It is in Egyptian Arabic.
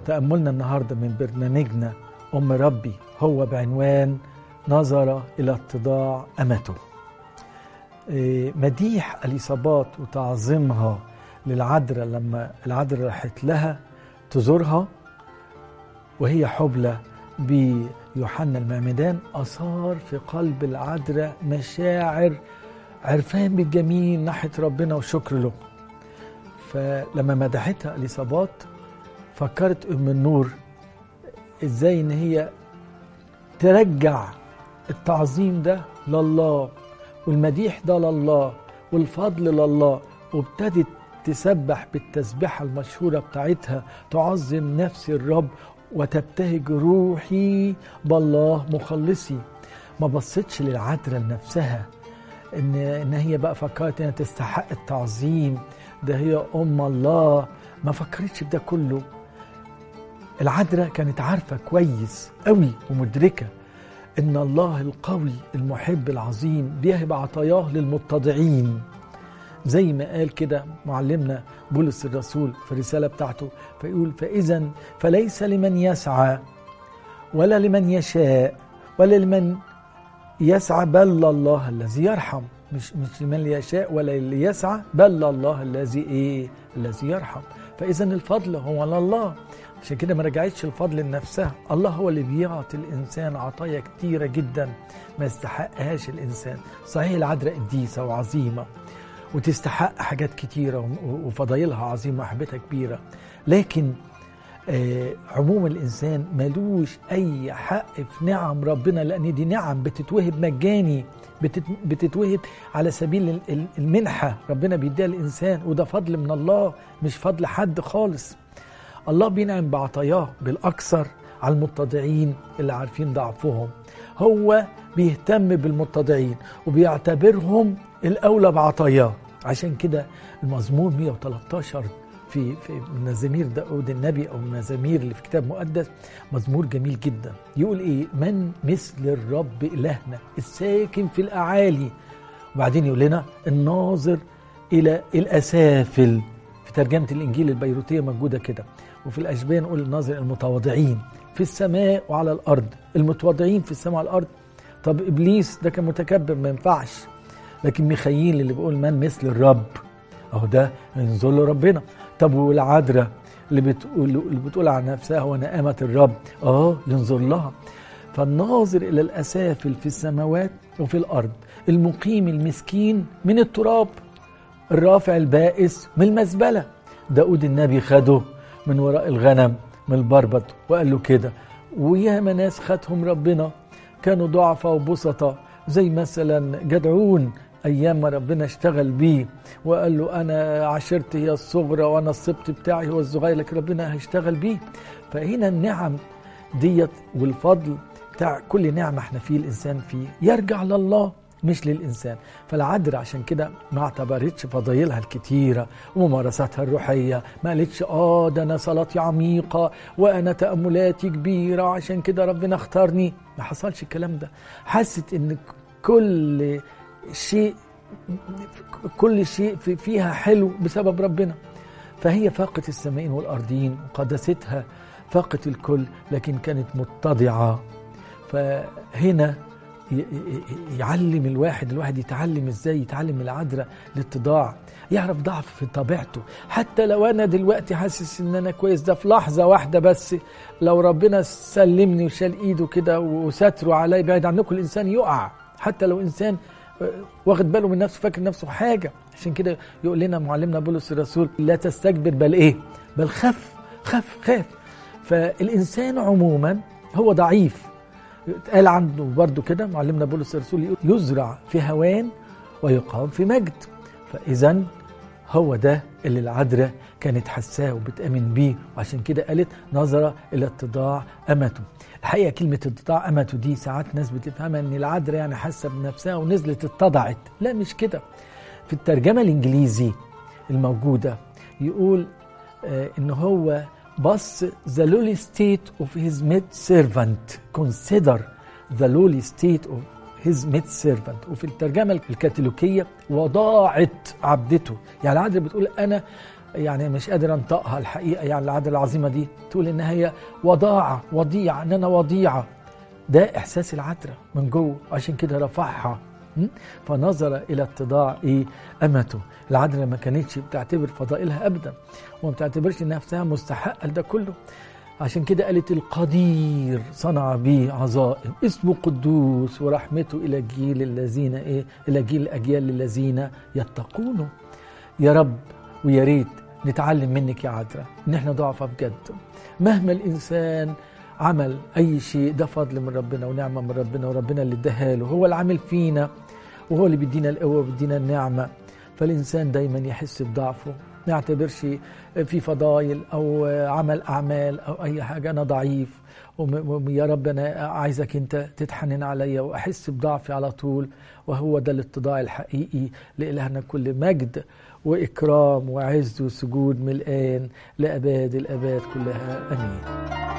تأملنا النهاردة من برنامجنا أم ربي هو بعنوان نظر إلى اتضاع أمته إيه، مديح اليصابات وتعظيمها للعذراء لما العذراء راحت لها تزورها وهي حبلى بيوحنا المعمدان أثار في قلب العذراء مشاعر عرفان بالجميل ناحية ربنا وشكر له فلما مدحتها اليصابات فكرت ام النور ازاي ان هي ترجع التعظيم ده لله والمديح ده لله والفضل لله وابتدت تسبح بالتسبيحة المشهورة بتاعتها تعظم نفسي الرب وتبتهج روحي بالله مخلصي ما بصتش للعذراء لنفسها ان ان هي بقى فكرت انها تستحق التعظيم ده هي ام الله ما فكرتش في ده كله العذراء كانت عارفه كويس قوي ومدركه ان الله القوي المحب العظيم بيهب عطاياه للمتضعين زي ما قال كده معلمنا بولس الرسول في الرساله بتاعته فيقول فاذا فليس لمن يسعى ولا لمن يشاء ولا لمن يسعى بل الله الذي يرحم مش مش لمن يشاء ولا اللي يسعى بل الله الذي ايه الذي يرحم فاذا الفضل هو لله عشان كده ما رجعتش الفضل لنفسها الله هو اللي بيعطي الانسان عطايا كتيره جدا ما يستحقهاش الانسان صحيح العذراء قديسه وعظيمه وتستحق حاجات كتيره وفضايلها عظيمه وحبتها كبيره لكن آه عموم الانسان ملوش اي حق في نعم ربنا لان دي نعم بتتوهب مجاني بتتوهب على سبيل المنحه ربنا بيديها الانسان وده فضل من الله مش فضل حد خالص الله بينعم بعطاياه بالاكثر على المتضعين اللي عارفين ضعفهم هو بيهتم بالمتضعين وبيعتبرهم الاولى بعطاياه عشان كده المزمور 113 في في مزامير داود النبي او المزامير اللي في كتاب مقدس مزمور جميل جدا يقول ايه من مثل الرب الهنا الساكن في الاعالي وبعدين يقول لنا الناظر الى الاسافل في ترجمه الانجيل البيروتيه موجوده كده وفي الاشباه نقول الناظر المتواضعين في السماء وعلى الارض المتواضعين في السماء وعلى الارض طب ابليس ده كان متكبر ما ينفعش لكن ميخائيل اللي بيقول من مثل الرب اهو ده ينظر له ربنا طب والعذراء اللي بتقول اللي بتقول عن نفسها وانا امه الرب اه ينظر لها فالناظر الى الاسافل في السماوات وفي الارض المقيم المسكين من التراب الرافع البائس من المزبله داود النبي خده من وراء الغنم من البربط وقال له كده وياما ناس خدهم ربنا كانوا ضعفاء وبسطة زي مثلا جدعون ايام ما ربنا اشتغل بيه وقال له انا عشيرتي هي الصغرى وانا السبط بتاعي هو الصغير لكن ربنا هيشتغل بيه فهنا النعم ديت والفضل بتاع كل نعمه احنا فيه الانسان فيه يرجع لله مش للإنسان فالعذراء عشان كده ما اعتبرتش فضايلها الكتيرة وممارساتها الروحية ما قالتش آه ده أنا صلاتي عميقة وأنا تأملاتي كبيرة عشان كده ربنا اختارني ما حصلش الكلام ده حست إن كل شيء كل شيء فيها حلو بسبب ربنا فهي فاقت السمائين والأرضين وقدستها فاقت الكل لكن كانت متضعة فهنا يعلم الواحد الواحد يتعلم ازاي يتعلم العذراء الاتضاع يعرف ضعف في طبيعته حتى لو انا دلوقتي حاسس ان انا كويس ده في لحظه واحده بس لو ربنا سلمني وشال ايده كده وستره علي بعيد عنكم الانسان يقع حتى لو انسان واخد باله من نفسه فاكر نفسه حاجه عشان كده يقول لنا معلمنا بولس الرسول لا تستكبر بل ايه بل خف خف خاف فالانسان عموما هو ضعيف قال عنده برضو كده معلمنا بولس الرسول يقول يزرع في هوان ويقام في مجد فاذا هو ده اللي العذراء كانت حساه وبتامن بيه وعشان كده قالت نظر الى اتضاع امته الحقيقه كلمه اتضاع امته دي ساعات ناس بتفهمها ان العذراء يعني حاسه بنفسها ونزلت اتضعت لا مش كده في الترجمه الانجليزي الموجوده يقول آه ان هو بص the lowly state of his maid servant consider the lowly state of his maid servant وفي الترجمة الكاثوليكية وضاعت عبدته يعني العذراء بتقول أنا يعني مش قادر انطقها الحقيقه يعني العاده العظيمه دي تقول ان هي وضاعه وضيعه ان انا وضيعه ده احساس العذراء من جوه عشان كده رفعها فنظر الى اتضاع ايه امته العذراء ما كانتش بتعتبر فضائلها ابدا وما بتعتبرش نفسها مستحقه لده كله عشان كده قالت القدير صنع به عظائم اسمه قدوس ورحمته الى جيل الذين ايه الى جيل الاجيال الذين يتقونه يا رب ويا ريت نتعلم منك يا عذراء ان احنا ضعفة بجد مهما الانسان عمل اي شيء ده فضل من ربنا ونعمه من ربنا وربنا اللي اداها له هو اللي عامل فينا وهو اللي بيدينا القوه وبيدينا النعمه فالانسان دايما يحس بضعفه ما يعتبرش في فضايل او عمل اعمال او اي حاجه انا ضعيف يا رب انا عايزك انت تتحنن عليا واحس بضعفي على طول وهو ده الاتضاع الحقيقي لالهنا كل مجد واكرام وعز وسجود من الان لاباد الاباد كلها امين